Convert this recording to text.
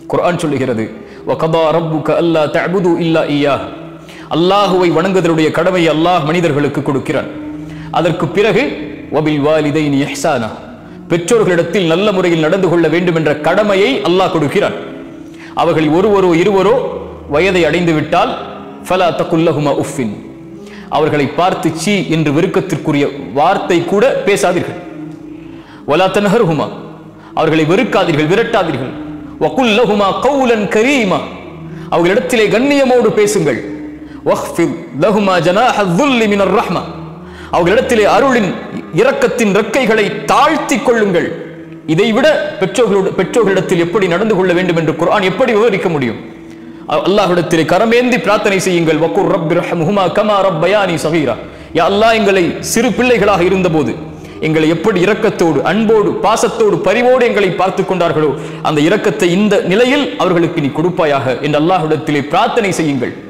குர்ஆன் சொல்லுகிறது வகதா ரப்புக அல்லா தஅபுது இல்லா இய்யாஹ் அல்லாஹுவை வணங்குதலுடைய கடமையை அல்லாஹ் மனிதர்களுக்கு கொடுக்கிறான் அதற்கு பிறகு வபில் வாலிதைனி இஹ்சானா பெற்றோர்களிடத்தில் நல்ல முறையில் நடந்து கொள்ள வேண்டும் என்ற கடமையை அல்லாஹ் கொடுக்கிறான் அவர்களில் ஒருவரோ இருவரோ வயதை அடைந்து விட்டால் ஃபலா தகுல்லஹுமா உஃபின் அவர்களை பார்த்து சீ என்று வெறுக்கத்திற்குரிய வார்த்தை கூட பேசாதீர்கள் வலா தன்ஹர்ஹுமா அவர்களை வெறுக்காதீர்கள் விரட்டாதீர்கள் வகுல்லஹுமா கௌலன் கரீமா அவர்களிடத்திலே கண்ணியமோடு பேசுங்கள் வஹ்ஃபித் லஹுமா ஜனாஹ ذுல்லி மினர் ரஹ்மா அவர்களிடத்திலே அருளின் இரக்கத்தின் ரெக்கைகளை தாழ்த்திக் கொள்ளுங்கள் இதைவிட பெற்றோர்களோடு பெற்றோர்களிடத்தில் எப்படி நடந்து கொள்ள வேண்டும் என்று குர்ஆன் எப்படி விவரிக்க முடியும் அ- அல்லாஹ்விடத்திலே கரமேந்தி பிரார்த்தனை செய்யுங்கள் வக்குர் ரப்பி ரஹ்முஹுமா கமா ரப்பயானி சகீரா யா அல்லாஹ் எங்களை சிறு பிள்ளைகளாக இருந்தபோது எங்களை எப்படி இரக்கத்தோடு அன்போடு பாசத்தோடு பரிவோடு எங்களை பார்த்து கொண்டார்களோ அந்த இரக்கத்தை இந்த நிலையில் அவர்களுக்கு நீ கொடுப்பாயாக என்று அல்லாஹ்விடத்திலே பிரார்த்தனை செய்யுங்கள்